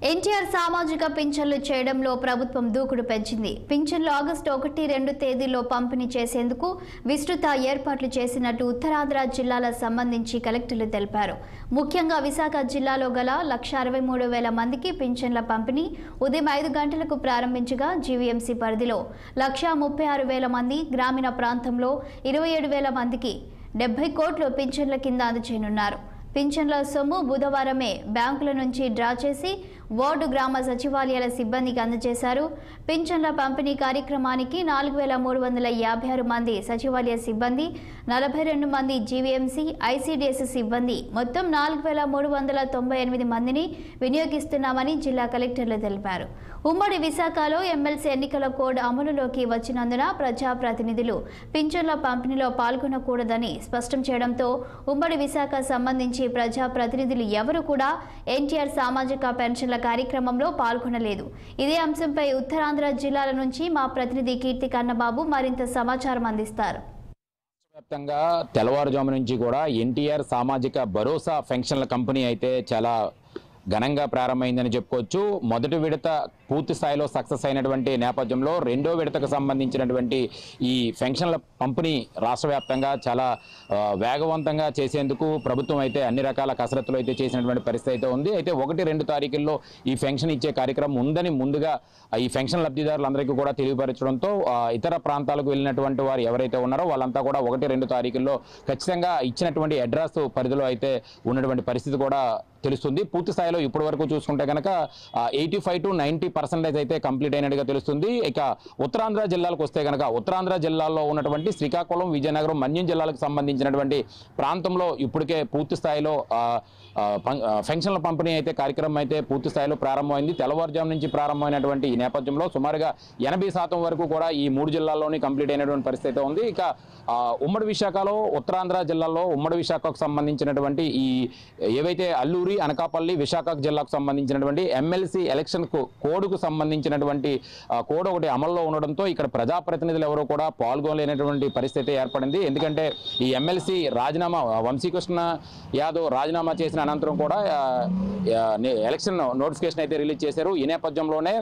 ఎన్టీఆర్ సామాజిక పింఛన్లు చేయడంలో ప్రభుత్వం దూకుడు పెంచింది పింఛన్లు ఆగస్టు ఒకటి రెండు తేదీల్లో పంపిణీ చేసేందుకు విస్తృత ఏర్పాట్లు చేసినట్టు ఉత్తరాంధ్ర జిల్లాల సంబంధించి కలెక్టర్లు తెలిపారు ముఖ్యంగా విశాఖ జిల్లాలో గల లక్ష అరవై మూడు వేల మందికి పింఛన్ల పంపిణీ ఉదయం ఐదు గంటలకు ప్రారంభించగా జీవీఎంసీ పరిధిలో లక్ష ముప్పై ఆరు వేల మంది గ్రామీణ ప్రాంతంలో ఇరవై ఏడు వేల మందికి డెబ్బై కోట్లు పింఛన్ల కింద అందజేయనున్నారు పింఛన్ల సొమ్ము బుధవారమే బ్యాంకుల నుంచి డ్రా చేసి వార్డు గ్రామ సచివాలయాల సిబ్బందికి అందజేశారు పింఛన్ల పంపిణీ కార్యక్రమానికి నాలుగు వేల మూడు వందల యాభై ఆరు మంది సచివాలయ సిబ్బంది నలభై రెండు మంది జీవీఎంసీ ఐసీడీఎస్ సిబ్బంది మొత్తం నాలుగు వేల మూడు వందల తొంభై ఎనిమిది మందిని వినియోగిస్తున్నామని జిల్లా కలెక్టర్లు తెలిపారు ఉమ్మడి విశాఖలో ఎమ్మెల్సీ ఎన్నికల కోడ్ అమలులోకి వచ్చినందున ప్రజాప్రతినిధులు పింఛన్ల పంపిణీలో పాల్గొనకూడదని స్పష్టం చేయడంతో ఉమ్మడి విశాఖ సంబంధించి ప్రజాప్రతినిధులు ఎవరు కూడా ఎన్టీఆర్ సామాజిక పెన్షన్ల కార్యక్రమంలో పాల్గొనలేదు ఇదే అంశంపై ఉత్తరాంధ్ర జిల్లాల నుంచి మా ప్రతినిధి కీర్తి కన్నబాబు మరింత సమాచారం అందిస్తారు వ్యాప్తంగా తెల్లవారుజాము నుంచి కూడా ఎన్టీఆర్ సామాజిక భరోసా పెన్షన్ల కంపెనీ అయితే చాలా ఘనంగా ప్రారంభమైందని చెప్పుకోవచ్చు మొదటి విడత పూర్తి స్థాయిలో సక్సెస్ అయినటువంటి నేపథ్యంలో రెండో విడతకు సంబంధించినటువంటి ఈ పెన్షన్ల పంపిణీ రాష్ట్ర వ్యాప్తంగా చాలా ఆ, వేగవంతంగా చేసేందుకు ప్రభుత్వం అయితే అన్ని రకాల కసరత్తులు అయితే చేసినటువంటి పరిస్థితి అయితే ఉంది అయితే ఒకటి రెండు తారీఖుల్లో ఈ పెన్షన్ ఇచ్చే కార్యక్రమం ఉందని ముందుగా ఆ, ఈ పెన్షన్ లబ్ధిదారులందరికీ కూడా తెలియపరచడంతో ఆ, ఇతర ప్రాంతాలకు వెళ్ళినటువంటి వారు ఎవరైతే ఉన్నారో వాళ్ళంతా కూడా ఒకటి రెండు తారీఖుల్లో ఖచ్చితంగా ఇచ్చినటువంటి అడ్రస్ పరిధిలో అయితే ఉన్నటువంటి పరిస్థితి కూడా తెలుస్తుంది పూర్తి స్థాయిలో ఇప్పటి వరకు చూసుకుంటే కనుక eighty five to ninety percentage అయితే కంప్లీట్ అయినట్టుగా తెలుస్తుంది ఇక ఉత్తరాంధ్ర జిల్లాలకు వస్తే కనుక ఉత్తరాంధ్ర జిల్లాలో ఉన్నటువంటి శ్రీకాకుళం విజయనగరం మన్యం జిల్లాలకు సంబంధించినటువంటి ప్రాంతంలో ఇప్పటికే పూర్తి స్థాయిలో ఆ, ఆ, పం- ఆ, పెన్షన్ల పంపిణీ అయితే కార్యక్రమం అయితే పూర్తి స్థాయిలో ప్రారంభమైంది తెల్లవారుజాము నుంచి ప్రారంభమైనటువంటి ఈ నేపథ్యంలో సుమారుగా ఎనభై శాతం వరకు కూడా ఈ మూడు జిల్లాల్లోని కంప్లీట్ అయినటువంటి పరిస్థితి అయితే ఉంది ఇక ఆ, ఉమ్మడి విశాఖలో ఉత్తరాంధ్ర జిల్లాలో ఉమ్మడి విశాఖకు సంబంధించినటువంటి ఈ ఏవైతే అల్లూరి అనకాపల్లి విశాఖ జిల్లాకు సంబంధించినటువంటి ఎమ్మెల్సీ ఎలక్షన్ కు కోడ్కు సంబంధించినటువంటి ఆ, కోడ్ ఒకటి అమల్లో ఉండడంతో ఇక్కడ ప్రజాప్రతినిధులు ఎవరో కూడా పాల్గొనలేనటువంటి పరిస్థితి ఏర్పడింది ఎందుకంటే ఈ ఎమ్మెల్సీ రాజీనామా వంశీకృష్ణ యాదవ్ రాజీనామా చేసిన అనంతరం కూడా ఆ, ఆ, నే- ఎలక్షన్ నోటిఫికేషన్ అయితే రిలీజ్ చేశారు ఈ నేపథ్యంలోనే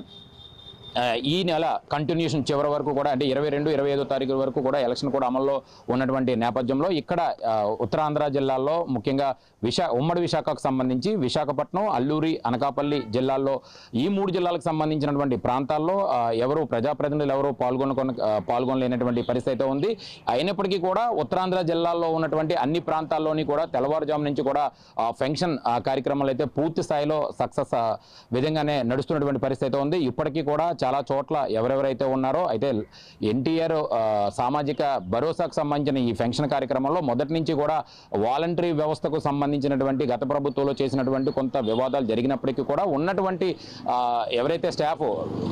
ఆ, ఈ నెల కంటిన్యూషన్ చివరి వరకు కూడా అంటే ఇరవై రెండు ఇరవై ఐదో తారీఖు వరకు కూడా ఎలక్షన్ కూడా అమల్లో ఉన్నటువంటి నేపథ్యంలో ఇక్కడ ఆ, ఉత్తరాంధ్ర జిల్లాల్లో ముఖ్యంగా విశా ఉమ్మడి విశాఖకు సంబంధించి విశాఖపట్నం అల్లూరి అనకాపల్లి జిల్లాల్లో ఈ మూడు జిల్లాలకు సంబంధించినటువంటి ప్రాంతాల్లో ఆ, ఎవరు ప్రజాప్రతినిధులు ఎవరు పాల్గొన పాల్గొనలేనటువంటి పరిస్థితి అయితే ఉంది అయినప్పటికీ కూడా ఉత్తరాంధ్ర జిల్లాల్లో ఉన్నటువంటి అన్ని ప్రాంతాల్లోని కూడా తెల్లవారుజాము నుంచి కూడా ఆ, ఫంక్షన్ ఆ, కార్యక్రమాలు అయితే పూర్తి స్థాయిలో సక్సెస్ ఆ, విధంగానే నడుస్తున్నటువంటి పరిస్థితి అయితే ఉంది ఇప్పటికీ కూడా చాలా చోట్ల ఎవరెవరైతే ఉన్నారో అయితే ఎన్టీఆర్ సామాజిక భరోసాకు సంబంధించిన ఈ ఫంక్షన్ కార్యక్రమంలో మొదటి నుంచి కూడా వాలంటరీ వ్యవస్థకు సంబంధించినటువంటి గత ప్రభుత్వంలో చేసినటువంటి కొంత వివాదాలు జరిగినప్పటికీ కూడా ఉన్నటువంటి ఆ, ఎవరైతే స్టాఫ్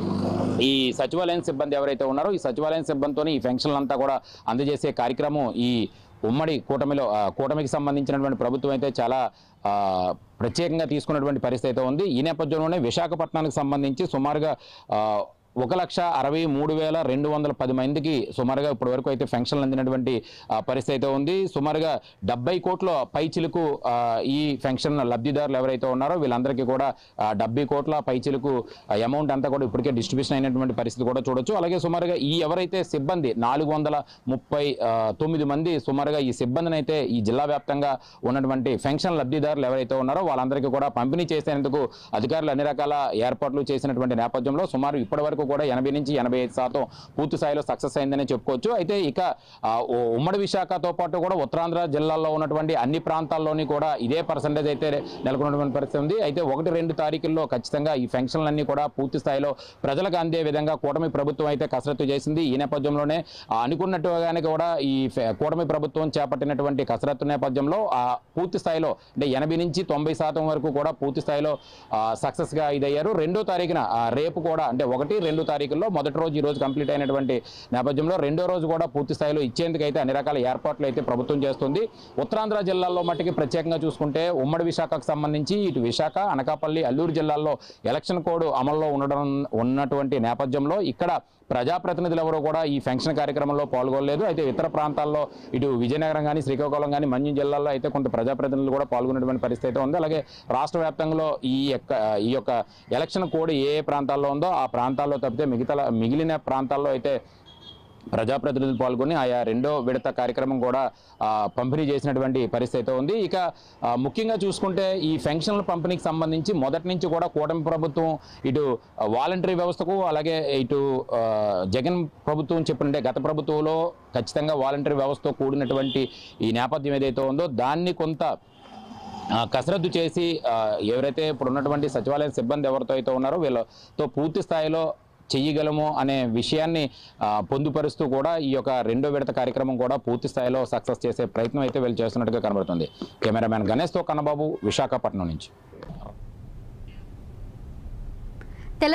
ఈ సచివాలయం సిబ్బంది ఎవరైతే ఉన్నారో ఈ సచివాలయం సిబ్బందితో ఈ ఫంక్షన్లు అంతా కూడా అందజేసే కార్యక్రమం ఈ ఉమ్మడి కూటమిలో ఆ, కూటమికి సంబంధించినటువంటి ప్రభుత్వం అయితే చాలా ఆ, ప్రత్యేకంగా తీసుకున్నటువంటి పరిస్థితి అయితే ఉంది ఈ నేపథ్యంలోనే విశాఖపట్నానికి సంబంధించి సుమారుగా ఆ, ఒక లక్ష అరవై మూడు వేల రెండు వందల పది మందికి సుమారుగా ఇప్పటి వరకు అయితే ఫంక్షన్లు అందినటువంటి ఆ, పరిస్థితి అయితే ఉంది సుమారుగా డెబ్బై కోట్ల పైచిలకు ఆ, ఈ ఫంక్షన్ లబ్ధిదారులు ఎవరైతే ఉన్నారో వీళ్ళందరికీ కూడా ఆ, డెబ్బై కోట్ల పైచిలకు అమౌంట్ అంతా కూడా ఇప్పటికే డిస్ట్రిబ్యూషన్ అయినటువంటి పరిస్థితి కూడా చూడొచ్చు అలాగే సుమారుగా ఈ ఎవరైతే సిబ్బంది నాలుగు వందల ముప్పై ఆ, తొమ్మిది మంది సుమారుగా ఈ సిబ్బందిని అయితే ఈ జిల్లా వ్యాప్తంగా ఉన్నటువంటి ఫంక్షన్ లబ్ధిదారులు ఎవరైతే ఉన్నారో వాళ్ళందరికీ కూడా పంపిణీ చేసేందుకు అధికారులు అన్ని రకాల ఏర్పాట్లు చేసినటువంటి నేపథ్యంలో సుమారు ఇప్పటి వరకు కూడా ఎనభై నుంచి ఎనభై ఐదు శాతం పూర్తి స్థాయిలో సక్సెస్ అయిందని చెప్పుకోవచ్చు అయితే ఇక ఆ, ఉ- ఉమ్మడి విశాఖతో పాటు కూడా ఉత్తరాంధ్ర జిల్లాల్లో ఉన్నటువంటి అన్ని ప్రాంతాల్లోని కూడా ఇదే పర్సంటేజ్ అయితే నెలకొన్నటువంటి పరిస్థితి ఉంది అయితే ఒకటి రెండు తారీఖుల్లో ఖచ్చితంగా ఈ ఫంక్షన్లన్నీ కూడా పూర్తి స్థాయిలో ప్రజలకు అందే విధంగా కూటమి ప్రభుత్వం అయితే కసరత్తు చేసింది ఈ నేపథ్యంలోనే ఆ, అనుకున్నట్టుగానే కూడా ఈ ఫె- కూటమి ప్రభుత్వం చేపట్టినటువంటి కసరత్తు నేపథ్యంలో ఆ పూర్తి స్థాయిలో అంటే ఎనభై నుంచి తొంభై శాతం వరకు కూడా పూర్తి స్థాయిలో సక్సెస్గా ఇదయ్యారు రెండో తారీఖున ఆ, రేపు కూడా అంటే ఒకటి రెండు తారీఖుల్లో మొదటి రోజు ఈ రోజు కంప్లీట్ అయినటువంటి నేపథ్యంలో రెండో రోజు కూడా పూర్తి స్థాయిలో ఇచ్చేందుకు అయితే అన్ని రకాల ఏర్పాట్లు అయితే ప్రభుత్వం చేస్తుంది ఉత్తరాంధ్ర జిల్లాల్లో మట్టుకి ప్రత్యేకంగా చూసుకుంటే ఉమ్మడి విశాఖకు సంబంధించి ఇటు విశాఖ అనకాపల్లి అల్లూరు జిల్లాల్లో ఎలక్షన్ కోడ్ అమల్లో ఉండడం ఉన్నటువంటి నేపథ్యంలో ఇక్కడ ప్రజాప్రతినిధులు ఎవరు కూడా ఈ ఫంక్షన్ కార్యక్రమంలో పాల్గొనలేదు అయితే ఇతర ప్రాంతాల్లో ఇటు విజయనగరం కానీ శ్రీకాకుళం కానీ మన్యం జిల్లాల్లో అయితే కొంత ప్రజాప్రతినిధులు కూడా పాల్గొనేటువంటి పరిస్థితి అయితే ఉంది అలాగే రాష్ట్ర వ్యాప్తంగా ఈ యొక్క ఈ యొక్క ఎలక్షన్ కోడ్ ఏ ఏ ప్రాంతాల్లో ఉందో ఆ ప్రాంతాల్లో తప్పితే మిగతా మిగిలిన ప్రాంతాల్లో అయితే ప్రజాప్రతినిధులు పాల్గొని ఆయా రెండో విడత కార్యక్రమం కూడా ఆ, పంపిణీ చేసినటువంటి పరిస్థితి అయితే ఉంది ఇక ఆ, ముఖ్యంగా చూసుకుంటే ఈ ఫెన్షన్ల పంపిణీకి సంబంధించి మొదటి నుంచి కూడా కూటమి ప్రభుత్వం ఇటు వాలంటరీ వ్యవస్థకు అలాగే ఇటు ఆ, జగన్ ప్రభుత్వం చెప్పినట్టే గత ప్రభుత్వంలో ఖచ్చితంగా వాలంటరీ వ్యవస్థతో కూడినటువంటి ఈ నేపథ్యం ఏదైతే ఉందో దాన్ని కొంత ఆ, కసరత్తు చేసి ఆ, ఎవరైతే ఇప్పుడు ఉన్నటువంటి సచివాలయ సిబ్బంది ఎవరితో అయితే ఉన్నారో వీళ్ళతో పూర్తి స్థాయిలో చెయ్యగలము అనే విషయాన్ని ఆ, పొందుపరుస్తూ కూడా ఈ యొక్క రెండో విడత కార్యక్రమం కూడా పూర్తి స్థాయిలో సక్సెస్ చేసే ప్రయత్నం అయితే వీళ్ళు చేస్తున్నట్టుగా కనబడుతుంది కెమెరామ్యాన్ గణేష్తో కన్నబాబు విశాఖపట్నం నుంచి